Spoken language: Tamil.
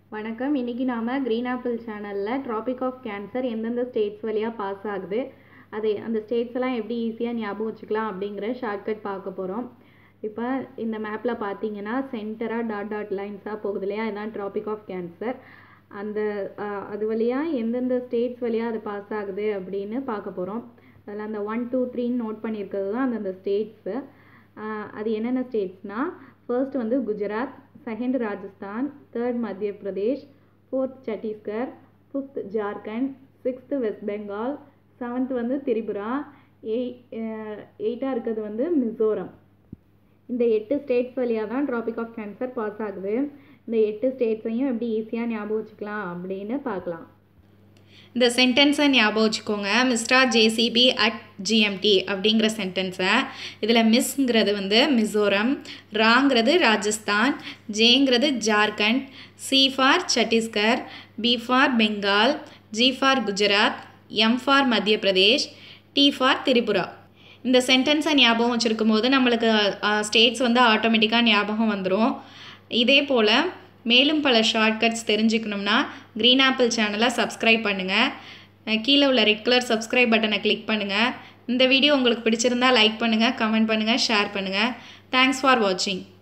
வணக்கம் இன்றைக்கி நாம் க்ரீன் ஆப்பிள் சேனலில் ட்ராபிக் ஆஃப் கேன்சர் எந்தெந்த ஸ்டேட்ஸ் வழியாக பாஸ் ஆகுது அது அந்த ஸ்டேட்ஸ் எல்லாம் எப்படி ஈஸியாக ஞாபகம் வச்சுக்கலாம் அப்படிங்கிற ஷார்ட்கட் பார்க்க போகிறோம் இப்போ இந்த மேப்பில் பார்த்தீங்கன்னா சென்டராக டாட் டாட் லைன்ஸாக போகுது இல்லையா இதுதான் ட்ராபிக் ஆஃப் கேன்சர் அந்த அஹ், அது வழியாக எந்தெந்த ஸ்டேட்ஸ் வழியாக அது பாஸ் ஆகுது அப்படின்னு பார்க்க போகிறோம் அதில் அந்த ஒன் டூ த்ரீன்னு நோட் பண்ணியிருக்கிறது தான் அந்தந்த ஸ்டேட்ஸு அது என்னென்ன ஸ்டேட்ஸ்னால் ஃபர்ஸ்ட் வந்து Gujarat second Rajasthan third Madhya Pradesh fourth Chhattisgarh fifth Jharkhand sixth West Bengal seventh வந்து திரிபுரா எய் எயிட்டாக இருக்கிறது வந்து மிசோரம் இந்த எட்டு ஸ்டேட்ஸ் வழியாக தான் ட்ராபிக் ஆஃப் கேன்சர் பாஸ் ஆகுது இந்த எட்டு ஸ்டேட்ஸையும் எப்படி ஈஸியாக ஞாபகம் வச்சுக்கலாம் அப்படின்னு பார்க்கலாம் இந்த சென்டென்ஸை ஞாபகம் வச்சுக்கோங்க மிஸ்டர் ஜேசிபி அட் ஜிஎம்டி அப்படிங்கிற சென்டென்ஸை இதில் மிஸ்ங்கிறது வந்து மிசோரம் ராங்கிறது ராஜஸ்தான் ஜேங்கிறது Jharkhand C for Chhattisgarh B for Bengal G for Gujarat M for Madhya Pradesh D for Tripura இந்த சென்டென்ஸை ஞாபகம் வச்சுருக்கும் போது நம்மளுக்கு ஸ்டேட்ஸ் வந்து ஆட்டோமேட்டிக்காக ஞாபகம் வந்துடும் இதே போல் மேலும் பல ஷார்ட்கட்ஸ் தெரிஞ்சுக்கணும்னா க்ரீன் ஆப்பிள் சேனலை சப்ஸ்கிரைப் பண்ணுங்கள் கீழே உள்ள ரெட் கலர் சப்ஸ்கிரைப் பட்டனை கிளிக் பண்ணுங்கள் இந்த வீடியோ உங்களுக்கு பிடிச்சிருந்தா லைக் பண்ணுங்கள் கமெண்ட் பண்ணுங்கள் ஷேர் பண்ணுங்கள் தேங்க்ஸ் ஃபார் வாட்சிங்